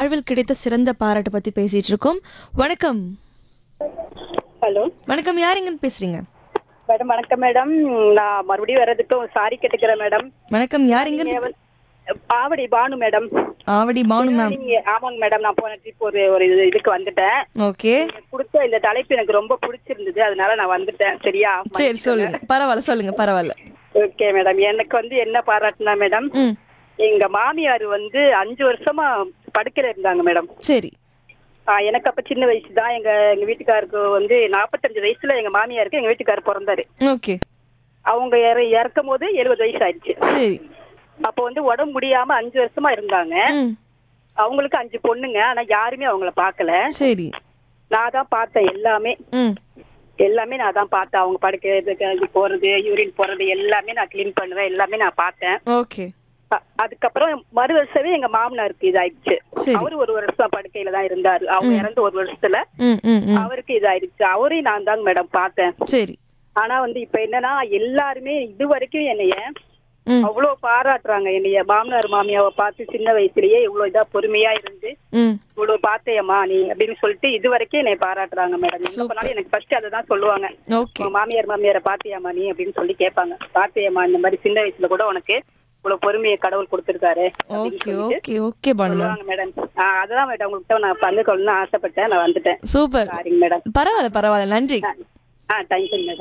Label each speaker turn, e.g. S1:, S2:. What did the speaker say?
S1: வாழ்வில் கிடைத்த சிறந்த பாராட்டு பத்தி பேசிட்டு இருக்கோம் வணக்கம்
S2: ஹலோ
S1: வணக்கம் யாருங்கன்னு பேசுறீங்க
S2: மேடம் வணக்கம் மேடம் நான் மறுபடியும் வர்றதுக்கும் சாரி கேட்டுக்கிறேன் மேடம்
S1: வணக்கம் யாருங்க
S2: நீங்க வந்து- ஆவடி பானு மேடம்
S1: ஆவடி பானு மேம்
S2: நீங்க ஆமாங்க மேடம் நான் போன ட்ரிப் ஒரு ஒரு இது- இதுக்கு வந்துட்டேன்
S1: ஓகே
S2: நீங்க கொடுத்த இந்த தலைப்பு எனக்கு ரொம்ப பிடிச்சிருந்தது அதனால நான் வந்துட்டேன் சரியா
S1: சரி சொல்லுங்க பரவாயில்ல சொல்லுங்க பரவாயில்ல
S2: ஓகே மேடம் எனக்கு வந்து என்ன பாராட்டுனா மேடம்
S1: ம்
S2: எங்க மாமியார் வந்து அஞ்சு வருஷமா படுக்கையில இருந்தாங்க மேடம்
S1: சரி
S2: ஆ, எனக்கு அப்ப சின்ன வயசு தான் எங்க எங்க வீட்டுக்காருக்கு வந்து நாற்பத்தஞ்சு வயசுல எங்க மாமியாருக்கு எங்க வீட்டுக்காரர் பிறந்தாரு
S1: ஓகே
S2: அவங்க இற- இறக்கும் போது எழுபது வயசு ஆயிடுச்சு
S1: சரி
S2: அப்போ வந்து உடம்பு முடியாம அஞ்சு வருஷமா இருந்தாங்க
S1: ம்
S2: அவங்களுக்கு அஞ்சு பொண்ணுங்க ஆனா யாருமே அவங்கள பார்க்கல
S1: சரி
S2: நான் தான் பார்த்தேன் எல்லாமே
S1: ம்
S2: எல்லாமே நான் தான் பார்த்தேன் அவங்க படுக்கிறது போறது யூரின் போறது எல்லாமே நான் க்ளீன் பண்ணுவேன் எல்லாமே நான் பார்த்தேன்
S1: ஓகே
S2: அ- அதுக்கப்புறம் மறு வருஷமே எங்க மாமனாருக்கு இதாயிடுச்சு
S1: சரி.
S2: அவரு ஒரு வருஷம் படுக்கையில தான் இருந்தாரு அவங்க இறந்து ஒரு வருஷத்துல
S1: ம் ம் ம்
S2: அவருக்கு இதாயிடுச்சு அவரையும் நான் தாங்க மேடம் பார்த்தேன்
S1: சரி
S2: ஆனா வந்து இப்ப என்னன்னா எல்லாருமே இது வரைக்கும் என்னைய
S1: ம்
S2: அவ்வளவு பாராட்டுறாங்க என்னைய மாமனார் மாமியாவை பார்த்து சின்ன வயசுலயே இவ்வளவு இதா பொறுமையா இருந்து
S1: ம்
S2: இவ்வளவு பார்த்தேயம்மா நீ அப்படின்னு சொல்லிட்டு இது வரைக்கும் என்னை பாராட்டுறாங்க மேடம் எங்க
S1: Super.
S2: போனாலும் எனக்கு ஃபர்ஸ்ட் அதை தான் சொல்லுவாங்க
S1: ஓகே
S2: உங்க மாமியார் மாமியாரை பாத்தியாம்மா நீ அப்படின்னு சொல்லி கேட்பாங்க பாத்தியாம்மா இந்த மாதிரி சின்ன வயசுல கூட உனக்கு இவ்வளவு பொறுமையை கடவுள் கொடுத்திருக்காரு அப்படின்னு
S1: ஓகே
S2: சொல்லிட்டு
S1: ஓகே ஓகே பானு மேம்
S2: சொல்லுவாங்க மேடம் ஆஹ் அதான் மேடம் உங்கள்கிட்ட நான் பங்கு கொள்ளணும்னு ஆசைப்பட்டேன் நான் வந்துட்டேன்
S1: சூப்பர்
S2: சாரிங்க மேடம்
S1: பரவாயில்ல பரவாயில்ல நன்றி
S2: ஆ தேங்க்யூ மேடம்